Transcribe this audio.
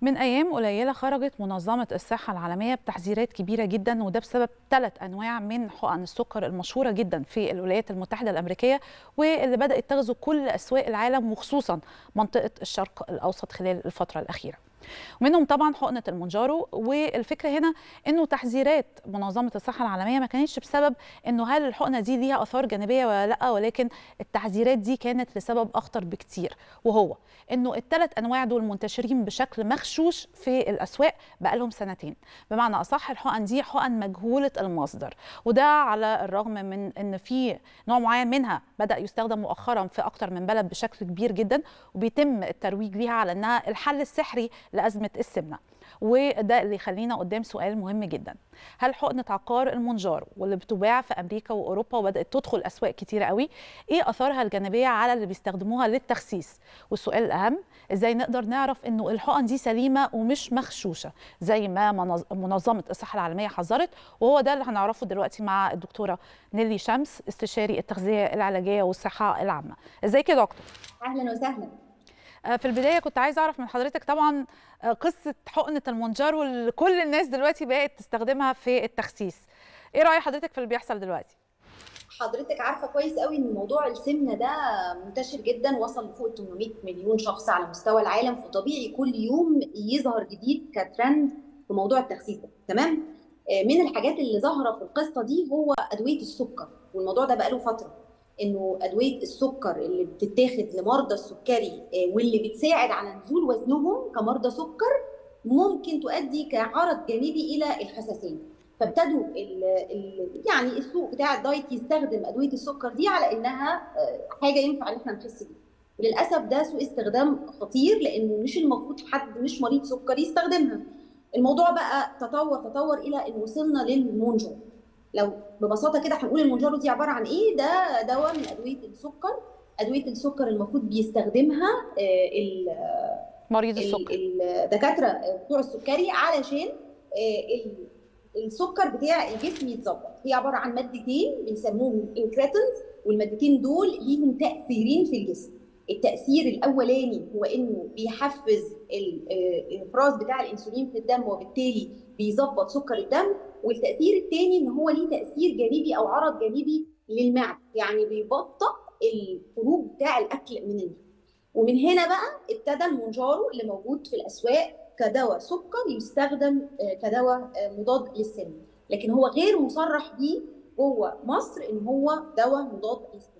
من أيام قليلة خرجت منظمة الصحة العالمية بتحذيرات كبيرة جدا وده بسبب ثلاث أنواع من حقن السكر المشهورة جدا في الولايات المتحدة الأمريكية واللي بدأت تغزو كل أسواق العالم وخصوصا منطقة الشرق الأوسط خلال الفترة الأخيرة ومنهم طبعا حقنه المونجارو والفكره هنا انه تحذيرات منظمه الصحه العالميه ما كانتش بسبب انه هل الحقنه دي ليها اثار جانبيه ولا لا ولكن التحذيرات دي كانت لسبب اخطر بكتير وهو انه الثلاث انواع دول منتشرين بشكل مغشوش في الاسواق بقالهم سنتين بمعنى اصح الحقن دي حقن مجهوله المصدر وده على الرغم من ان في نوع معين منها بدا يستخدم مؤخرا في اكتر من بلد بشكل كبير جدا وبيتم الترويج ليها على انها الحل السحري لازمه السمنه وده اللي يخلينا قدام سؤال مهم جدا هل حقنه عقار المونجارو واللي بتباع في امريكا واوروبا وبدات تدخل اسواق كتيره قوي ايه اثارها الجانبيه على اللي بيستخدموها للتخسيس والسؤال الاهم ازاي نقدر نعرف انه الحقن دي سليمه ومش مغشوشه زي ما منظمه الصحه العالميه حذرت وهو ده اللي هنعرفه دلوقتي مع الدكتوره نيلي شمس استشاري التغذيه العلاجيه والصحه العامه ازيك يا دكتور اهلا وسهلا في البدايه كنت عايزه اعرف من حضرتك طبعا قصه حقنه المونجارو اللي كل الناس دلوقتي بقت تستخدمها في التخسيس ايه راي حضرتك في اللي بيحصل دلوقتي حضرتك عارفه كويس قوي ان موضوع السمنه ده منتشر جدا وصل لفوق 800 مليون شخص على مستوى العالم فطبيعي كل يوم يظهر جديد كترند في موضوع التخسيس ده تمام من الحاجات اللي ظاهره في القصه دي هو ادويه السكر والموضوع ده بقاله فتره انه ادويه السكر اللي بتتاخد لمرضى السكري واللي بتساعد على نزول وزنهم كمرضى سكر ممكن تؤدي كعرض جانبي الى الخساسيه فابتدوا ال ال يعني السوق بتاع الدايت يستخدم ادويه السكر دي على انها حاجه ينفع ان احنا نخس بيها وللاسف ده سوء استخدام خطير لانه مش المفروض حد مش مريض سكر يستخدمها الموضوع بقى تطور تطور الى ان وصلنا للمونجو لو ببساطه كده هنقول المونجارو دي عباره عن ايه ده دواء من ادويه السكر ادويه السكر المفروض بيستخدمها مريض السكر الدكاتره بتوع السكري علشان السكر بتاع الجسم يتظبط هي عباره عن مادتين بنسموهم انكريتنز والمادتين دول ليهم تاثيرين في الجسم التاثير الاولاني هو انه بيحفز الافراز بتاع الانسولين في الدم وبالتالي بيظبط سكر الدم والتاثير الثاني ان هو ليه تاثير جانبي او عرض جانبي للمعده يعني بيبطئ الخروج بتاع الاكل من المعده ومن هنا بقى ابتدى المونجارو اللي موجود في الاسواق كدواء سكر يستخدم كدواء مضاد للسمنه لكن هو غير مصرح بيه جوه مصر ان هو دواء مضاد للسمنه